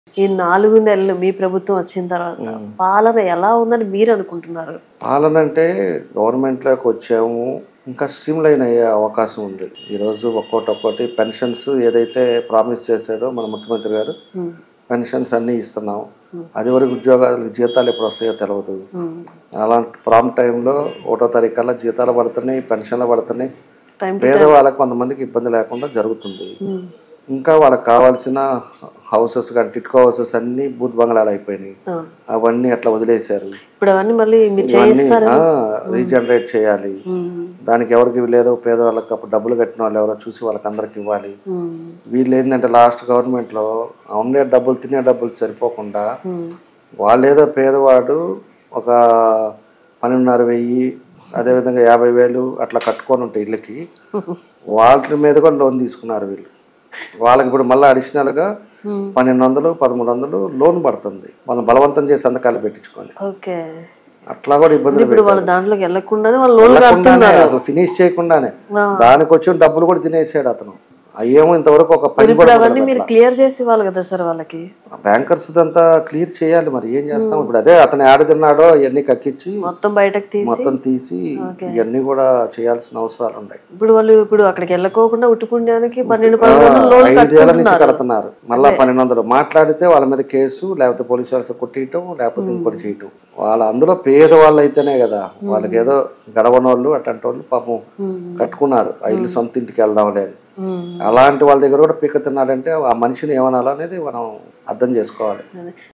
ఈ నాలుగు నెలలు మీ ప్రభుత్వం వచ్చిన తర్వాత పాలన ఎలా ఉందని మీరు అనుకుంటున్నారు పాలన అంటే గవర్నమెంట్లోకి వచ్చాము ఇంకా స్ట్రీమ్ లైన్ అయ్యే అవకాశం ఉంది ఈరోజు ఒక్కోటి ఒక్కోటి పెన్షన్స్ ఏదైతే ప్రామిస్ చేశాడో మన ముఖ్యమంత్రి గారు ఉమ్, పెన్షన్స్ అన్నీ ఇస్తున్నాం అది వరకు ఉద్యోగాలు జీతాలు ఎప్పుడు వస్తాయో తెలియదు ఉమ్. అలాంటి ప్రామ్ టైంలో ఒకటో తారీఖు కల్లా జీతాలు పడుతున్నాయి పెన్షన్లు పడుతున్నాయి టైం పేదవాళ్ళకి కొంతమందికి ఇబ్బంది లేకుండా జరుగుతుంది ఉమ్, ఇంకా వాళ్ళకి కావాల్సిన హౌసెస్ కానీ టిట్కో హౌసెస్ అన్నీ బూత్ బంగ్లాలు అయిపోయినాయి ఆ. అవన్నీ అట్లా వదిలేశారు ఇప్పుడు అవన్నీ మళ్ళీ మీరు ఇవన్నీ చేయిస్తారా రీజనరేట్ చేయాలి ఉమ్, దానికి ఎవరికి లేదో పేదవాళ్ళకి అప్పుడు డబ్బులు కట్టిన వాళ్ళు ఎవరో చూసి వాళ్ళకి అందరికి ఇవ్వాలి ఉమ్, వీళ్ళు ఏంటంటే లాస్ట్ గవర్నమెంట్లో ఉండే డబ్బులు తినే డబ్బులు సరిపోకుండా ఉమ్, వాళ్ళేదో పేదవాడు ఒక పన్నెండున్నర వెయ్యి అదేవిధంగా యాభై వేలు అట్లా కట్టుకొని ఉంటాయి ఇళ్ళకి వాటి మీద కూడా లోన్ తీసుకున్నారు వీళ్ళు వాళ్ళకి ఇప్పుడు మళ్ళీ అడిషనల్గా ఉమ్. పన్నెండు వందలు పదమూడు వందలు లోన్ పడుతుంది వాళ్ళని బలవంతం చేసి సంతకాలు పెట్టించుకొని ఓకే అట్లా కూడా ఇబ్బందులు ఇప్పుడు వాళ్ళు దాంట్లోకి వెళ్ళకుండానే వాళ్ళు లోన్ పెట్టకుండానే అసలు ఫినిష్ చేయకుండానే ఆ. దానికి వచ్చిన డబ్బులు కూడా తినేసాడు అతను అయ్యేమో ఇంతవరకు ఒక పని ఇప్పుడు కూడా అవన్నీ మీరు క్లియర్ చేసి ఇవ్వాలి కదా సార్ వాళ్ళకి బ్యాంకర్స్ అంతా క్లియర్ చేయాలి మరి ఏం చేస్తాం ఇప్పుడు అదే అతను ఆడ తిన్నాడో ఇవన్నీ కక్కించి మొత్తం బయటకు తీసి మొత్తం తీసి ఇవన్నీ కూడా చేయాల్సిన అవసరాలు ఉన్నాయి ఇప్పుడు వాళ్ళు ఇప్పుడు అక్కడికి వెళ్ళకోకుండా ఉట్టి పుణ్యానికి పన్నెండు పదకొండు లోన్ ఐదేళ్ల నుంచి కడుతున్నారు మళ్ళా పన్నెండు వందలు మాట్లాడితే వాళ్ళ మీద కేసు లేకపోతే పోలీసు వాళ్ళతో కొట్టియటం లేకపోతే ఇంకోటి చేయటం వాళ్ళ అందులో పేదవాళ్ళు అయితేనే కదా వాళ్ళకి ఏదో గడవనోళ్ళు అట్లాంటి వాళ్ళు పాపం కట్టుకున్నారు ఆ ఇల్లు సొంత ఇంటికి వెళ్దాంలే అని ఉమ్. అలాంటి వాళ్ళ దగ్గర కూడా పీక తిన్నాడంటే ఆ మనిషిని ఏమనాలనేది మనం అర్థం చేసుకోవాలి అదే.